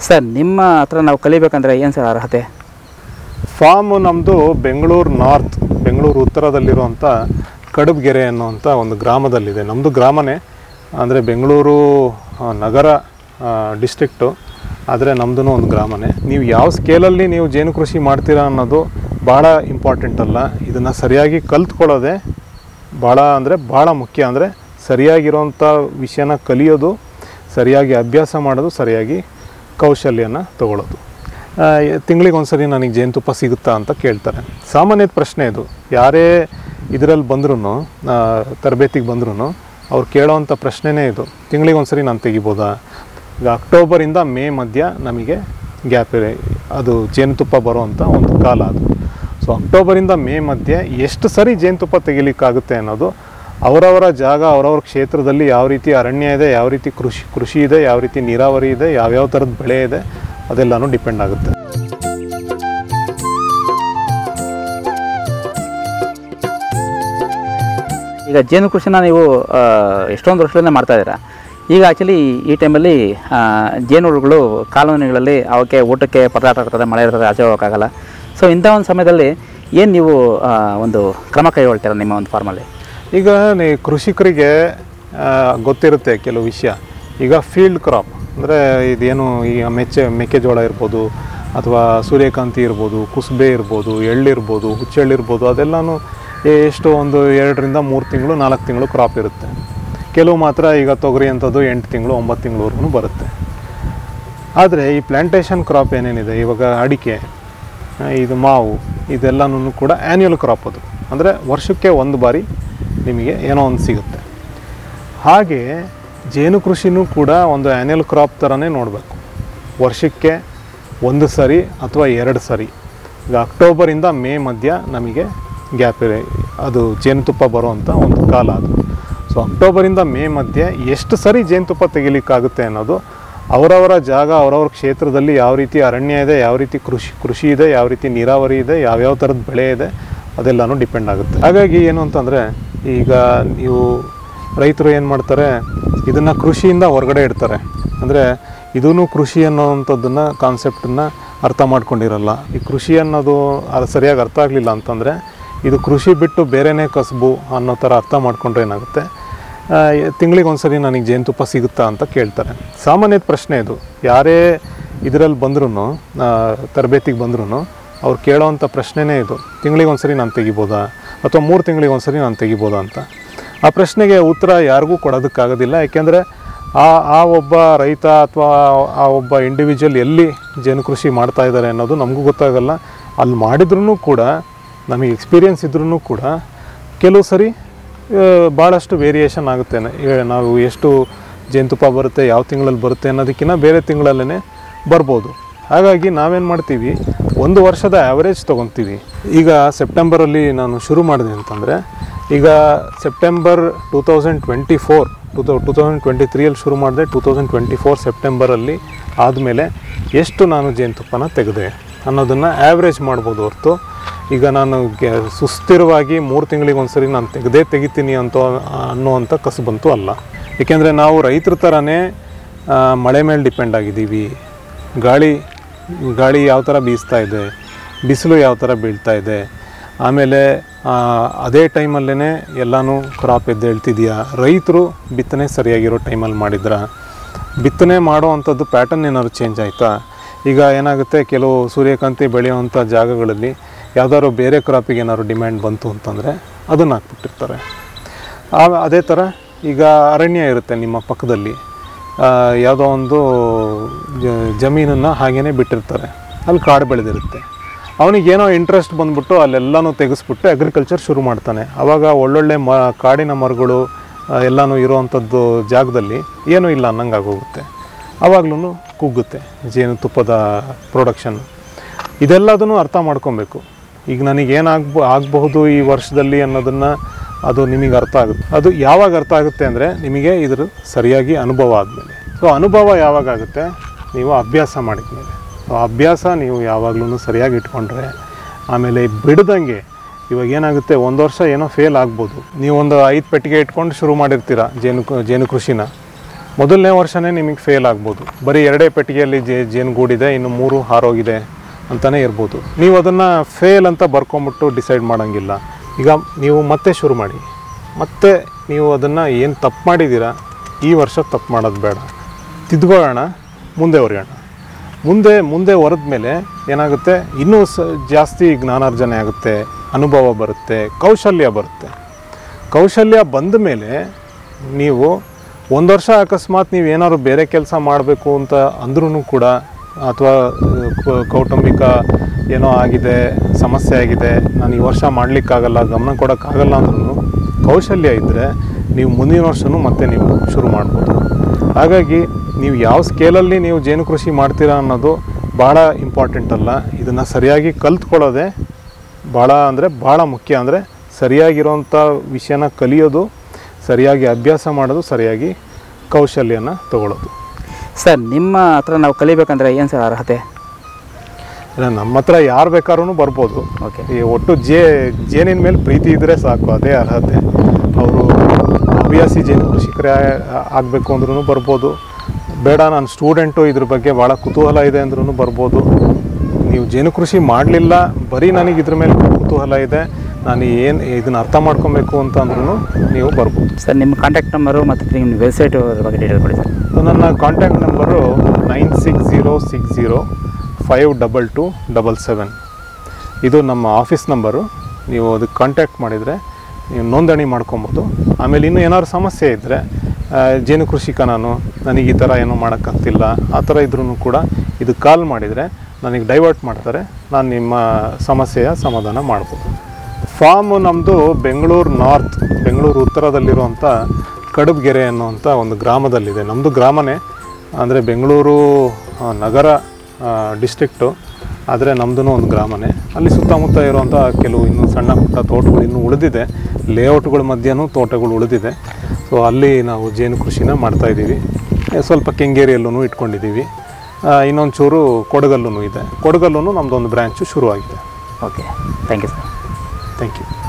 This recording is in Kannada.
ಸರ್ ನಿಮ್ಮ ಹತ್ರ ನಾವು ಕಲಿಬೇಕಂದ್ರೆ ಏನು ಸರ್ ಅರ್ಹತೆ ಫಾರ್ಮ್ ನಮ್ಮದು ಬೆಂಗಳೂರು ನಾರ್ತ್ ಬೆಂಗಳೂರು ಉತ್ತರದಲ್ಲಿರುವಂಥ ಕಡುಬಗೆರೆ ಅನ್ನುವಂಥ ಒಂದು ಗ್ರಾಮದಲ್ಲಿದೆ ನಮ್ಮದು ಗ್ರಾಮನೇ ಅಂದರೆ ಬೆಂಗಳೂರು ಆ, ನಗರ ಡಿಸ್ಟ್ರಿಕ್ಟು ಆದರೆ ನಮ್ಮದು ಒಂದು ಗ್ರಾಮನೇ ನೀವು ಯಾವ ಸ್ಕೇಲಲ್ಲಿ ನೀವು ಜೇನು ಕೃಷಿ ಮಾಡ್ತೀರಾ ಅನ್ನೋದು ಭಾಳ ಇಂಪಾರ್ಟೆಂಟ್ ಅಲ್ಲ ಇದನ್ನು ಸರಿಯಾಗಿ ಕಲ್ತ್ಕೊಳ್ಳೋದೇ ಭಾಳ ಅಂದರೆ ಭಾಳ ಮುಖ್ಯ ಅಂದರೆ ಸರಿಯಾಗಿರೋಂಥ ವಿಷಯನ ಕಲಿಯೋದು ಸರಿಯಾಗಿ ಅಭ್ಯಾಸ ಮಾಡೋದು ಸರಿಯಾಗಿ ಕೌಶಲ್ಯನ ತಗೊಳ್ಳೋದು ತಿಂಗಳಿಗೆ ಒಂದ್ಸರಿ ನನಗೆ ಜೇನುತುಪ್ಪ ಸಿಗುತ್ತಾ ಅಂತ ಕೇಳ್ತಾರೆ ಸಾಮಾನ್ಯದ ಪ್ರಶ್ನೆ ಇದು ಯಾರೇ ಇದರಲ್ಲಿ ಬಂದ್ರೂ ತರಬೇತಿಗೆ ಬಂದ್ರೂ ಅವ್ರು ಕೇಳೋವಂಥ ಪ್ರಶ್ನೆನೇ ಇದು ತಿಂಗಳಿಗೆ ಒಂದ್ಸರಿ ನಾನು ತೆಗಿಬೋದಾ ಈಗ ಅಕ್ಟೋಬರಿಂದ ಮೇ ಮಧ್ಯ ನಮಗೆ ಗ್ಯಾಪ್ ಇದೆ ಅದು ಜೇನುತುಪ್ಪ ಬರುವಂಥ ಒಂದು ಕಾಲ ಅದು ಸೊ ಅಕ್ಟೋಬರಿಂದ ಮೇ ಮಧ್ಯೆ ಎಷ್ಟು ಸರಿ ಜೇನುತುಪ್ಪ ತೆಗಿಲಿಕ್ಕಾಗುತ್ತೆ ಅನ್ನೋದು ಅವರವರ ಜಾಗ ಅವರವ್ರ ಕ್ಷೇತ್ರದಲ್ಲಿ ಯಾವ ರೀತಿ ಅರಣ್ಯ ಇದೆ ಯಾವ ರೀತಿ ಕೃಷಿ ಕೃಷಿ ಇದೆ ಯಾವ ರೀತಿ ನೀರಾವರಿ ಇದೆ ಯಾವ್ಯಾವ ಥರದ ಬೆಳೆ ಇದೆ ಅದೆಲ್ಲನೂ ಡಿಪೆಂಡ್ ಆಗುತ್ತೆ ಈಗ ಜೇನು ಕೃಷಿನ ನೀವು ಆ, ಎಷ್ಟೊಂದು ವರ್ಷದಿಂದ ಮಾಡ್ತಾ ಇದ್ದೀರಾ ಈಗ ಆ್ಯಕ್ಚುಲಿ ಈ ಟೈಮಲ್ಲಿ ಜೇನುಹುಳುಗಳು ಕಾಲೋನಿಗಳಲ್ಲಿ ಅವಕ್ಕೆ ಊಟಕ್ಕೆ ಪರದಾಟ ಇರ್ತದೆ ಮಳೆ ಇರ್ತದೆ ಆಚೆ ಹೋಗೋಕ್ಕಾಗಲ್ಲ ಸೊ ಇಂಥ ಒಂದು ಸಮಯದಲ್ಲಿ ಏನು ನೀವು ಆ, ಒಂದು ಕ್ರಮ ಕೈಗೊಳ್ತೀರಾ ನಿಮ್ಮ ಒಂದು ಫಾರ್ಮಲ್ಲಿ ಈಗ ನೀ ಕೃಷಿಕರಿಗೆ ಆ, ಗೊತ್ತಿರುತ್ತೆ ಕೆಲವು ವಿಷಯ ಈಗ ಫೀಲ್ಡ್ ಕ್ರಾಪ್ ಅಂದರೆ ಇದೇನು ಈಗ ಮೆಚ್ಚೆ ಮೆಕ್ಕೆಜೋಳ ಇರ್ಬೋದು ಅಥವಾ ಸೂರ್ಯಕಾಂತಿ ಇರ್ಬೋದು ಕುಸುಬೆ ಇರ್ಬೋದು ಎಳ್ಳಿರ್ಬೋದು ಹುಚ್ಚೆಳ್ಳಿರ್ಬೋದು ಅದೆಲ್ಲನೂ ಎಷ್ಟು ಒಂದು ಎರಡರಿಂದ ಮೂರು ತಿಂಗಳು ನಾಲ್ಕು ತಿಂಗಳು ಕ್ರಾಪ್ ಇರುತ್ತೆ ಕೆಲವು ಮಾತ್ರ ಈಗ ತೊಗರಿ ಅಂಥದ್ದು ಎಂಟು ತಿಂಗಳು ಒಂಬತ್ತು ತಿಂಗಳವರೆಗೂ ಬರುತ್ತೆ ಆದರೆ ಈ ಪ್ಲ್ಯಾಂಟೇಷನ್ ಕ್ರಾಪ್ ಏನೇನಿದೆ ಇವಾಗ ಅಡಿಕೆ ಆ, ಇದು ಮಾವು ಇದೆಲ್ಲನೂ ಕೂಡ ಆ್ಯನ್ಯುವಲ್ ಕ್ರಾಪ್ ಅದು ಅಂದರೆ ವರ್ಷಕ್ಕೆ ಒಂದು ಬಾರಿ ನಿಮಗೆ ಏನೋ ಒಂದು ಸಿಗುತ್ತೆ ಹಾಗೆ ಜೇನು ಕೃಷಿನೂ ಕೂಡ ಒಂದು ಆ್ಯನ್ಯಲ್ ಕ್ರಾಪ್ ಥರನೇ ನೋಡಬೇಕು ವರ್ಷಕ್ಕೆ ಒಂದು ಸರಿ ಅಥವಾ ಎರಡು ಸರಿ ಈಗ ಅಕ್ಟೋಬರಿಂದ ಮೇ ಮಧ್ಯ ನಮಗೆ ಗ್ಯಾಪ್ ಇದೆ ಅದು ಜೇನುತುಪ್ಪ ಬರುವಂಥ ಒಂದು ಕಾಲ ಅದು ಸೊ ಅಕ್ಟೋಬರಿಂದ ಮೇ ಮಧ್ಯೆ ಎಷ್ಟು ಸರಿ ಜೇನುತುಪ್ಪ ತೆಗಿಲಿಕ್ಕಾಗುತ್ತೆ ಅನ್ನೋದು ಅವರವರ ಜಾಗ ಅವರವ್ರ ಕ್ಷೇತ್ರದಲ್ಲಿ ಯಾವ ರೀತಿ ಅರಣ್ಯ ಇದೆ ಯಾವ ರೀತಿ ಕೃಷಿ ಕೃಷಿ ಇದೆ ಯಾವ ರೀತಿ ನೀರಾವರಿ ಇದೆ ಯಾವ್ಯಾವ ಥರದ ಬೆಳೆ ಇದೆ ಅದೆಲ್ಲನೂ ಡಿಪೆಂಡ್ ಆಗುತ್ತೆ ಹಾಗಾಗಿ ಏನು ಅಂತಂದರೆ ಈಗ ನೀವು ರೈತರು ಏನು ಮಾಡ್ತಾರೆ ಇದನ್ನು ಕೃಷಿಯಿಂದ ಹೊರಗಡೆ ಇಡ್ತಾರೆ ಅಂದರೆ ಇದೂ ಕೃಷಿ ಅನ್ನೋವಂಥದ್ದನ್ನು ಕಾನ್ಸೆಪ್ಟನ್ನು ಅರ್ಥ ಮಾಡ್ಕೊಂಡಿರಲ್ಲ ಈ ಕೃಷಿ ಅನ್ನೋದು ಅದು ಸರಿಯಾಗಿ ಅರ್ಥ ಆಗಲಿಲ್ಲ ಅಂತಂದರೆ ಇದು ಕೃಷಿ ಬಿಟ್ಟು ಬೇರೆನೇ ಕಸಬು ಅನ್ನೋ ಥರ ಅರ್ಥ ಮಾಡ್ಕೊಂಡ್ರೆ ಏನಾಗುತ್ತೆ ತಿಂಗಳಿಗೆ ಒಂದ್ಸರಿ ನನಗೆ ಜೇನುತುಪ್ಪ ಸಿಗುತ್ತಾ ಅಂತ ಕೇಳ್ತಾರೆ ಸಾಮಾನ್ಯದ ಪ್ರಶ್ನೆ ಇದು ಯಾರೇ ಇದರಲ್ಲಿ ಬಂದ್ರೂ ತರಬೇತಿಗೆ ಬಂದ್ರೂ ಅವ್ರು ಕೇಳೋವಂಥ ಪ್ರಶ್ನೆನೇ ಇದು ತಿಂಗಳಿಗೆ ಒಂದ್ಸರಿ ನಾನು ತೆಗಿಬೋದಾ ಅಥವಾ ಮೂರು ತಿಂಗಳಿಗೆ ಒಂದ್ಸರಿ ನಾನು ತೆಗಿಬೋದಾ ಅಂತ ಆ ಪ್ರಶ್ನೆಗೆ ಉತ್ತರ ಯಾರಿಗೂ ಕೊಡೋದಕ್ಕಾಗೋದಿಲ್ಲ ಯಾಕೆಂದರೆ ಆ ಆ ಒಬ್ಬ ರೈತ ಅಥವಾ ಆ ಒಬ್ಬ ಇಂಡಿವಿಜುವಲ್ ಎಲ್ಲಿ ಜೇನು ಕೃಷಿ ಮಾಡ್ತಾ ಇದ್ದಾರೆ ಅನ್ನೋದು ನಮಗೂ ಗೊತ್ತಾಗಲ್ಲ ಅಲ್ಲಿ ಮಾಡಿದ್ರೂ ಕೂಡ ನಮಗೆ ಎಕ್ಸ್ಪೀರಿಯನ್ಸ್ ಇದ್ರೂ ಕೂಡ ಕೆಲವು ಸರಿ ಆ, ಭಾಳಷ್ಟು ವೇರಿಯೇಷನ್ ಆಗುತ್ತೆ ಏ- ನಾವು ಎಷ್ಟು ಜೇನುತುಪ್ಪ ಬರುತ್ತೆ ಯಾವ ತಿಂಗಳಲ್ಲಿ ಬರುತ್ತೆ ಅನ್ನೋದಕ್ಕಿಂತ ಬೇರೆ ತಿಂಗಳಲ್ಲೇ ಬರ್ಬೋದು ಹಾಗಾಗಿ ನಾವೇನು ಮಾಡ್ತೀವಿ ಒಂದು ವರ್ಷದ ಆ್ಯಾವ್ರೇಜ್ ತೊಗೊತೀವಿ ಈಗ ಸೆಪ್ಟೆಂಬರಲ್ಲಿ ನಾನು ಶುರು ಮಾಡಿದೆ ಅಂತಂದರೆ ಈಗ September two thousand twenty four two thou two thousand twenty ತ್ರೀಯಲ್ಲಿ ಶುರು ಮಾಡಿದೆ ಟೂ ತೌಸಂಡ್ ಟ್ವೆಂಟಿ ಫೋರ್ ಸೆಪ್ಟೆಂಬರಲ್ಲಿ ಆದಮೇಲೆ ಎಷ್ಟು ನಾನು ಜೇನುತುಪ್ಪನ ತೆಗೆದೆ ಅನ್ನೋದನ್ನು ಆ್ಯಾವ್ರೇಜ್ ಮಾಡ್ಬೋದು ಹೊರತು ಈಗ ನಾನು ಗೆ ಸುಸ್ಥಿರವಾಗಿ ಮೂರು ತಿಂಗಳಿಗೆ ಒಂದ್ಸರಿ ನಾನು ತೆಗೆದೇ ತೆಗಿತೀನಿ ಅಂತ ಅನ್ನುವಂಥ ಕಸುಬಂತೂ ಅಲ್ಲ ಏಕೆಂದರೆ ನಾವು ರೈತರ ಥರನೇ ಆ, ಮಳೆ ಮೇಲೆ ಡಿಪೆಂಡ್ ಆಗಿದ್ದೀವಿ ಗಾಳಿ ಗಾಳಿ ಯಾವ ಥರ ಬೀಸ್ತಾ ಇದೆ ಬಿಸಿಲು ಯಾವ ಥರ ಬೀಳ್ತಾ ಇದೆ ಆಮೇಲೆ ಆ, ಅದೇ ಟೈಮಲ್ಲೇ ಎಲ್ಲನೂ ಕ್ರಾಪ್ ಎದ್ದೇಳ್ತಿದೆಯಾ ರೈತರು ಬಿತ್ತನೆ ಸರಿಯಾಗಿರೋ ಟೈಮಲ್ಲಿ ಮಾಡಿದ್ರ ಬಿತ್ತನೆ ಮಾಡೋ ಅಂಥದ್ದು ಪ್ಯಾಟರ್ನ್ ಏನಾದ್ರು ಚೇಂಜ್ ಆಯಿತಾ ಈಗ ಏನಾಗುತ್ತೆ ಕೆಲವು ಸೂರ್ಯಕಾಂತಿ ಬೆಳೆಯುವಂಥ ಜಾಗಗಳಲ್ಲಿ ಯಾವ್ದಾದ್ರು ಬೇರೆ ಕ್ರಾಪಿಗೆ ಏನಾದ್ರು ಡಿಮ್ಯಾಂಡ್ ಬಂತು ಅಂತಂದರೆ ಅದನ್ನು ಹಾಕ್ಬಿಟ್ಟಿರ್ತಾರೆ ಆ ಅದೇ ಥರ ಈಗ ಅರಣ್ಯ ಇರುತ್ತೆ ನಿಮ್ಮ ಪಕ್ಕದಲ್ಲಿ ಆ, ಯಾವುದೋ ಒಂದು ಜ- ಜಮೀನನ್ನು ಹಾಗೇ ಬಿಟ್ಟಿರ್ತಾರೆ ಅಲ್ಲಿ ಕಾಡು ಬೆಳೆದಿರುತ್ತೆ ಅವನಿಗೇನೋ ಇಂಟ್ರೆಸ್ಟ್ ಬಂದ್ಬಿಟ್ಟು ಅಲ್ಲೆಲ್ಲನೂ ತೆಗೆಸ್ಬಿಟ್ಟು ಅಗ್ರಿಕಲ್ಚರ್ ಶುರು ಮಾಡ್ತಾನೆ ಆವಾಗ ಒಳ್ಳೊಳ್ಳೆ ಮ ಕಾಡಿನ ಮರಗಳು ಆ, ಎಲ್ಲನೂ ಇರುವಂಥದ್ದು ಜಾಗದಲ್ಲಿ ಏನೂ ಇಲ್ಲ ಅನ್ನಂಗೆ ಆಗೋಗುತ್ತೆ ಆವಾಗ್ಲೂ ಕುಗ್ಗುತ್ತೆ ಜೇನುತುಪ್ಪದ ಪ್ರೊಡಕ್ಷನ್ ಇದೆಲ್ಲದನ್ನು ಅರ್ಥ ಮಾಡ್ಕೊಬೇಕು ಈಗ ನನಗೆ ಏನಾಗ್ಬ ಆಗಬಹುದು ಈ ವರ್ಷದಲ್ಲಿ ಅನ್ನೋದನ್ನು ಅದು ನಿಮಗೆ ಅರ್ಥ ಆಗುತ್ತೆ ಅದು ಯಾವಾಗ ಅರ್ಥ ಆಗುತ್ತೆ ಅಂದರೆ ನಿಮಗೆ ಇದ್ರ ಸರಿಯಾಗಿ ಅನುಭವ ಆದಮೇಲೆ ಸೊ ಅನುಭವ ಯಾವಾಗ ಆಗುತ್ತೆ ನೀವು ಅಭ್ಯಾಸ ಮಾಡಿದ್ಮೇಲೆ ಸೊ ಅಭ್ಯಾಸ ನೀವು ಯಾವಾಗಲೂ ಸರಿಯಾಗಿ ಇಟ್ಕೊಂಡ್ರೆ ಆಮೇಲೆ ಬಿಡ್ದಂಗೆ ಇವಾಗ ಏನಾಗುತ್ತೆ ಒಂದು ವರ್ಷ ಏನೋ ಫೇಲ್ ಆಗ್ಬೋದು ನೀವು ಒಂದು ಐದು ಪೆಟ್ಟಿಗೆ ಇಟ್ಕೊಂಡು ಶುರು ಮಾಡಿರ್ತೀರ ಜೇನು ಕ- ಜೇನು ಕೃಷಿನ ಮೊದಲನೇ ವರ್ಷನೇ ನಿಮಗೆ ಫೇಲ್ ಆಗ್ಬೋದು ಬರೀ ಎರಡೇ ಪೆಟ್ಟಿಗೆಯಲ್ಲಿ ಜೇ ಜೇನುಗೂಡಿದೆ ಇನ್ನು ಮೂರು ಹಾರೋಗಿದೆ ಅಂತಲೇ ಇರ್ಬೋದು ನೀವು ಅದನ್ನು ಫೇಲ್ ಅಂತ ಬರ್ಕೊಂಬಿಟ್ಟು ಡಿಸೈಡ್ ಮಾಡೋಂಗಿಲ್ಲ ಈಗ ನೀವು ಮತ್ತೆ ಶುರು ಮಾಡಿ ಮತ್ತೆ ನೀವು ಅದನ್ನು ಏನು ತಪ್ಪು ಮಾಡಿದ್ದೀರಾ ಈ ವರ್ಷ ತಪ್ಪು ಮಾಡೋದು ಬೇಡ ತಿದ್ಕೊಳ್ಳೋಣ ಮುಂದೆ ಹೊರಗೋಣ ಮುಂದೆ ಮುಂದೆ ಹೊರದ ಮೇಲೆ ಏನಾಗುತ್ತೆ ಇನ್ನೂ ಸ ಜಾಸ್ತಿ ಜ್ಞಾನಾರ್ಜನೆ ಆಗುತ್ತೆ ಅನುಭವ ಬರುತ್ತೆ ಕೌಶಲ್ಯ ಬರುತ್ತೆ ಕೌಶಲ್ಯ ಬಂದ ಮೇಲೆ ನೀವು ಒಂದು ವರ್ಷ ಅಕಸ್ಮಾತ್ ನೀವು ಏನಾದ್ರು ಬೇರೆ ಕೆಲಸ ಮಾಡಬೇಕು ಅಂತ ಅಂದ್ರೂ ಕೂಡ ಅಥವಾ ಕೌಟುಂಬಿಕ ಏನೋ ಆಗಿದೆ ಸಮಸ್ಯೆ ಆಗಿದೆ ನಾನು ಈ ವರ್ಷ ಮಾಡಲಿಕ್ಕಾಗಲ್ಲ ಗಮನ ಕೊಡೋಕ್ಕಾಗಲ್ಲ ಅಂದ್ರೂ ಕೌಶಲ್ಯ ಇದ್ದರೆ ನೀವು ಮುಂದಿನ ವರ್ಷವೂ ಮತ್ತೆ ನೀವು ಶುರು ಮಾಡ್ಬೋದು ಹಾಗಾಗಿ ನೀವು ಯಾವ ಸ್ಕೇಲಲ್ಲಿ ನೀವು ಜೇನು ಕೃಷಿ ಮಾಡ್ತೀರಾ ಅನ್ನೋದು ಭಾಳ ಇಂಪಾರ್ಟೆಂಟ್ ಅಲ್ಲ ಇದನ್ನು ಸರಿಯಾಗಿ ಕಲ್ತ್ಕೊಳ್ಳೋದೇ ಭಾಳ ಅಂದರೆ ಭಾಳ ಮುಖ್ಯ ಅಂದರೆ ಸರಿಯಾಗಿರೋಂಥ ವಿಷಯನ ಕಲಿಯೋದು ಸರಿಯಾಗಿ ಅಭ್ಯಾಸ ಮಾಡೋದು ಸರಿಯಾಗಿ ಕೌಶಲ್ಯನ ತಗೊಳ್ಳೋದು ಸರ್ ನಿಮ್ಮ ಹತ್ರ ನಾವು ಕಲಿಬೇಕಂದ್ರೆ ಏನು ಸರ್ ಅರ್ಹತೆ ಇಲ್ಲ, ನಮ್ಮ ಹತ್ರ ಯಾರು ಬೇಕಾದ್ರೂ ಬರ್ಬೋದು ಓಕೆ ಈ ಒಟ್ಟು ಜೇ ಜೇನಿನ ಮೇಲೆ ಪ್ರೀತಿ ಇದ್ದರೆ ಸಾಕು ಅದೇ ಅರ್ಹತೆ ಅವರು ಹವ್ಯಾಸಿ ಜೇನು ಕೃಷಿಕರೇ ಆಗಬೇಕು ಅಂದ್ರೂ ಬರ್ಬೋದು ಬೇಡ ನಾನು ಸ್ಟೂಡೆಂಟು ಇದ್ರ ಬಗ್ಗೆ ಭಾಳ ಕುತೂಹಲ ಇದೆ ಅಂದ್ರೂ ಬರ್ಬೋದು ನೀವು ಜೇನು ಕೃಷಿ ಮಾಡಲಿಲ್ಲ ಬರೀ ನನಗೆ ಇದ್ರ ಮೇಲೆ ಕುತೂಹಲ ಇದೆ ನಾನು ಏನು ಇದನ್ನು ಅರ್ಥ ಮಾಡ್ಕೊಬೇಕು ಅಂತ ಅಂದ್ರೂ ನೀವು ಬರ್ಬೋದು ಸರ್ ನಿಮ್ಮ ಕಾಂಟ್ಯಾಕ್ಟ್ ನಂಬರು ಮತ್ತು ನಿಮ್ಮ ವೆಬ್ಸೈಟು ಬಗ್ಗೆ ಡೀಟೇಲ್ ಕೊಡಿ ಸರ್ ಸೊ ನನ್ನ contact number nine six zero six zero five double two double seven ಇದು ನಮ್ಮ ಆಫೀಸ್ ನಂಬರು ನೀವು ಅದಕ್ಕೆ ಕಾಂಟ್ಯಾಕ್ಟ್ ಮಾಡಿದರೆ ನೀವು ನೋಂದಣಿ ಮಾಡ್ಕೊಬೋದು ಆಮೇಲೆ ಇನ್ನೂ ಏನಾದ್ರು ಸಮಸ್ಯೆ ಇದ್ದರೆ ಜೇನು ಕೃಷಿಕ ನಾನು ನನಗೆ ಈ ಥರ ಏನೂ ಮಾಡೋಕ್ಕಾಗ್ತಿಲ್ಲ ಆ ಥರ ಇದ್ರೂ ಕೂಡ ಇದು ಕಾಲ್ ಮಾಡಿದರೆ ನನಗೆ ಡೈವರ್ಟ್ ಮಾಡ್ತಾರೆ ನಾನು ನಿಮ್ಮ ಸಮಸ್ಯೆಯ ಸಮಾಧಾನ ಮಾಡ್ಬೋದು ಫಾರ್ಮ್ ನಮ್ಮದು ಬೆಂಗಳೂರು ನಾರ್ತ್ ಬೆಂಗಳೂರು ಉತ್ತರದಲ್ಲಿರುವಂಥ ಕಡುಬಗೆರೆ ಅನ್ನುವಂಥ ಒಂದು ಗ್ರಾಮದಲ್ಲಿದೆ ನಮ್ಮದು ಗ್ರಾಮನೇ ಅಂದರೆ ಬೆಂಗಳೂರು ಆ, ನಗರ ಡಿಸ್ಟ್ರಿಕ್ಟು ಆದರೆ ನಮ್ಮದು ಒಂದು ಗ್ರಾಮನೇ ಅಲ್ಲಿ ಸುತ್ತಮುತ್ತ ಇರುವಂಥ ಕೆಲವು ಇನ್ನೂ ಸಣ್ಣ ಪುಟ್ಟ ತೋಟಗಳು ಇನ್ನೂ ಉಳಿದಿದೆ ಲೇಔಟ್ಗಳ ಮಧ್ಯನೂ ತೋಟಗಳು ಉಳಿದಿದೆ ಸೊ ಅಲ್ಲಿ ನಾವು ಜೇನು ಕೃಷಿನ ಮಾಡ್ತಾಯಿದ್ದೀವಿ ಸ್ವಲ್ಪ ಕೆಂಗೇರಿಯಲ್ಲೂ ಇಟ್ಕೊಂಡಿದ್ದೀವಿ ಇನ್ನೊಂದು ಚೂರು ಕೊಡಗಲ್ಲೂ ಇದೆ ಕೊಡಗಲ್ಲೂ ನಮ್ಮದೊಂದು ಬ್ರ್ಯಾಂಚು ಶುರುವಾಗಿದೆ okay thank you sir thank you